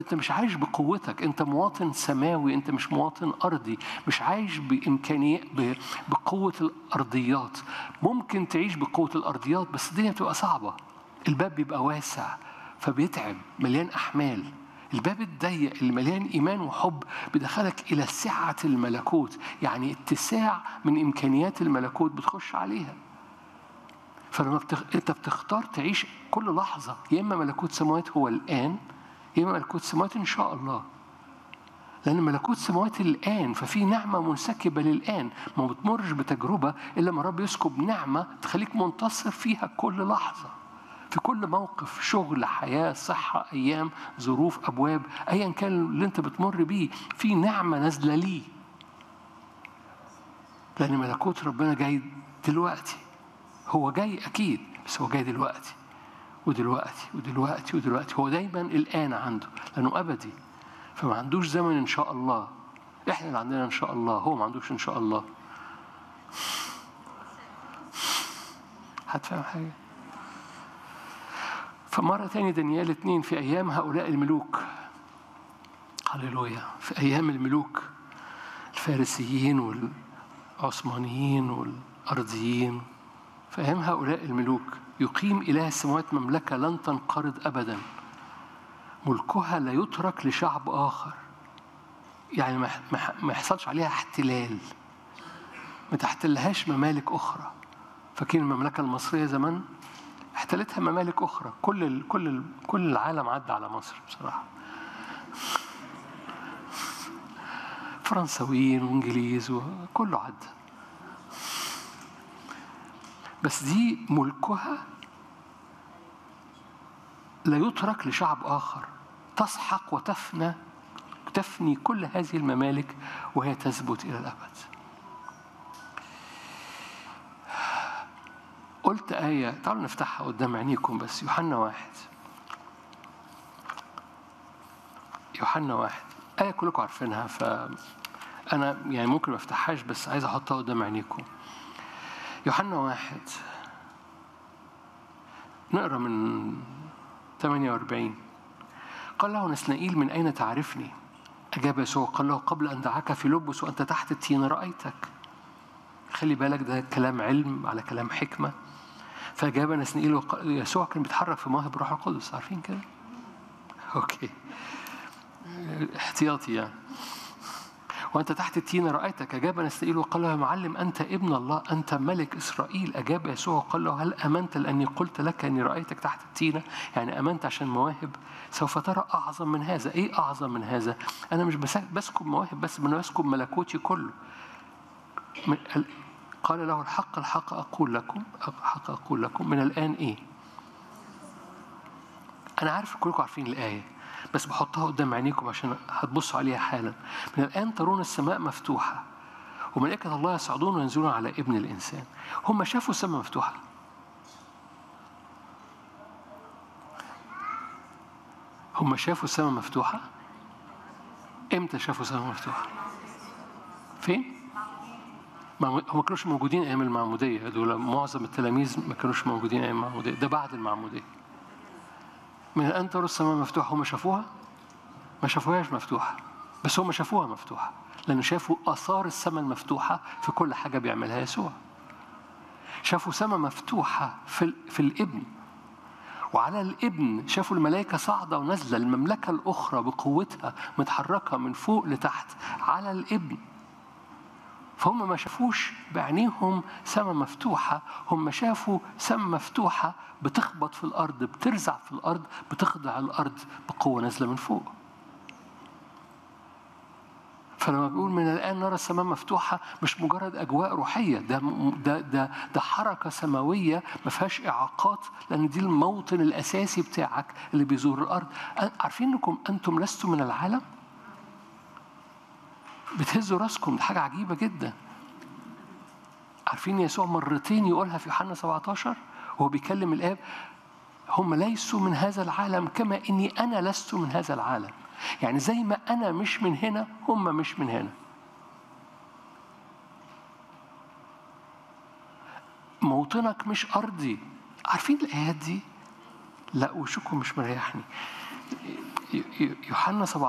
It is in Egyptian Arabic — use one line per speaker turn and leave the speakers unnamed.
انت مش عايش بقوتك انت مواطن سماوي انت مش مواطن ارضي مش عايش بامكانيه ب- بقوه الارضيات ممكن تعيش بقوه الارضيات بس الدنيا بتبقى صعبه الباب بيبقى واسع فبيتعب مليان احمال الباب الضيق اللي مليان ايمان وحب بيدخلك الى سعه الملكوت يعني اتساع من امكانيات الملكوت بتخش عليها فلما بتخ... انت بتختار تعيش كل لحظه يا اما ملكوت سماوات هو الان يا اما ملكوت سماوات ان شاء الله لان ملكوت سماوات الان ففي نعمه منسكبه للان ما بتمرش بتجربه الا ما رب يسكب نعمه تخليك منتصر فيها كل لحظه في كل موقف شغل حياه صحه ايام ظروف ابواب ايا كان اللي انت بتمر بيه في نعمه نازله ليه لان ملكوت ربنا جاي دلوقتي هو جاي اكيد بس هو جاي دلوقتي ودلوقتي ودلوقتي ودلوقتي هو دايما الان عنده لانه ابدي فما عندوش زمن ان شاء الله احنا اللي عندنا ان شاء الله هو ما عندوش ان شاء الله هتفهم حاجه فمرة تانية دانيال اتنين في أيام هؤلاء الملوك هللويا في أيام الملوك الفارسيين والعثمانيين والأرضيين في أيام هؤلاء الملوك يقيم إله السماوات مملكة لن تنقرض أبدا ملكها لا يترك لشعب آخر يعني ما ما- ما يحصلش عليها احتلال ما تحتلهاش ممالك أخرى فاكرين المملكة المصرية زمان احتلتها ممالك أخرى كل ال كل ال كل العالم عدى على مصر بصراحة فرنساويين وإنجليز وكله عدى بس دي ملكها لا يترك لشعب آخر تسحق وتفنى تفني كل هذه الممالك وهي تثبت إلى الأبد قلت آية تعالوا نفتحها قدام عينيكم بس يوحنا واحد يوحنا واحد آية كلكم عارفينها فأنا يعني ممكن ما أفتحهاش بس عايز أحطها قدام عينيكم يوحنا واحد نقرا من 48 قال له نسنائيل من أين تعرفني؟ أجاب يسوع قال له قبل أن دعاك في لبس وأنت تحت التين رأيتك خلي بالك ده كلام علم على كلام حكمة فأجاب نسنائيل وقال يسوع كان بيتحرك في مواهب روح القدس عارفين كده؟ أوكي احتياطي يعني وأنت تحت التين رأيتك أجاب نسائيل وقال له يا معلم أنت ابن الله أنت ملك إسرائيل أجاب يسوع وقال له هل أمنت لأني قلت لك أني رأيتك تحت التينة يعني أمنت عشان مواهب سوف ترى أعظم من هذا إيه أعظم من هذا أنا مش بس- بسكب مواهب بس أنا بسكب ملكوتي كله من ال- قال له الحق الحق أقول لكم الحق أقول لكم من الآن إيه أنا عارف كلكم عارفين الآية بس بحطها قدام عينيكم عشان هتبصوا عليها حالا من الآن ترون السماء مفتوحة وملائكة الله يصعدون وينزلون على ابن الإنسان هم شافوا السماء مفتوحة هم شافوا السماء مفتوحة امتى شافوا السماء مفتوحة فين ما هم ما كانوش موجودين ايام المعموديه دول معظم التلاميذ ما كانوش موجودين ايام المعموديه ده بعد المعموديه من الان ترى السماء مفتوحه هم شافوها ما شافوهاش مفتوحه بس هم شافوها مفتوحه لانه شافوا اثار السماء المفتوحه في كل حاجه بيعملها يسوع شافوا سماء مفتوحه في ال- في الابن وعلى الابن شافوا الملائكة صاعدة ونازلة المملكة الأخرى بقوتها متحركة من فوق لتحت على الابن فهم ما شافوش بعينيهم سماء مفتوحة هم شافوا سماء مفتوحة بتخبط في الأرض بترزع في الأرض بتخضع الأرض بقوة نازلة من فوق فلما بيقول من الآن نرى السماء مفتوحة مش مجرد أجواء روحية ده ده ده, ده حركة سماوية ما فيهاش إعاقات لأن دي الموطن الأساسي بتاعك اللي بيزور الأرض عارفين إنكم أنتم لستم من العالم؟ بتهزوا راسكم دي حاجة عجيبة جدا عارفين يسوع مرتين يقولها في يوحنا 17 وهو بيكلم الآب هم ليسوا من هذا العالم كما إني أنا لست من هذا العالم يعني زي ما أنا مش من هنا هم مش من هنا موطنك مش أرضي عارفين الآيات دي؟ لا وشكم مش مريحني يوحنا 17